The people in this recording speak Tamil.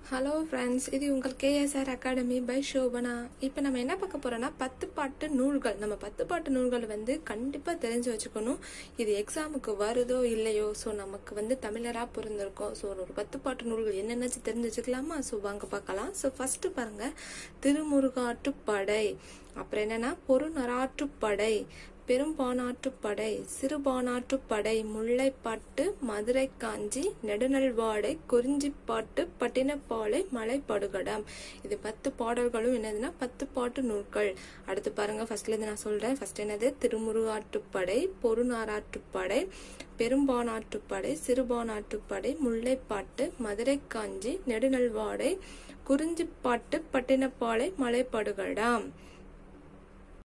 ஹலோ ஃப்ரெண்ட்ஸ் இது உங்கள் கேஎஸ்ஆர் அகாடமி பை ஷோபனா இப்போ நம்ம என்ன பார்க்க போறோம்னா பத்து பாட்டு நூல்கள் நம்ம பத்து பாட்டு நூல்கள் வந்து கண்டிப்பாக தெரிஞ்சு வச்சுக்கணும் இது எக்ஸாமுக்கு வருதோ இல்லையோ ஸோ நமக்கு வந்து தமிழராக பிறந்திருக்கோம் ஸோ ஒரு பத்து பாட்டு நூல்கள் என்னென்னாச்சு தெரிஞ்சு வச்சுக்கலாமா ஸோ வாங்க பார்க்கலாம் ஸோ ஃபர்ஸ்ட் பாருங்க திருமுருகாற்றுப்படை அப்புறம் என்னன்னா பொருநராற்றுப்படை பெரும்பானாற்றுப்படை சிறுபானாற்றுப்படை முல்லைப்பாட்டு மதுரை காஞ்சி நெடுநல்வாடை குறிஞ்சிப்பாட்டு பட்டினப்பாலை மலைப்படுகடம் இது பத்து பாடல்களும் என்னதுன்னா பத்து பாட்டு நூல்கள் அடுத்து பாருங்க ஃபர்ஸ்ட்ல இருந்து நான் சொல்றேன் ஃபர்ஸ்ட் என்னது திருமுருகாற்றுப்படை பொருநாராற்றுப்படை பெரும்பானாற்றுப்படை சிறுபானாற்றுப்படை முல்லைப்பாட்டு மதுரை காஞ்சி நெடுநல்வாடை குறிஞ்சிப்பாட்டு பட்டினப்பாலை மலைப்படுகடாம்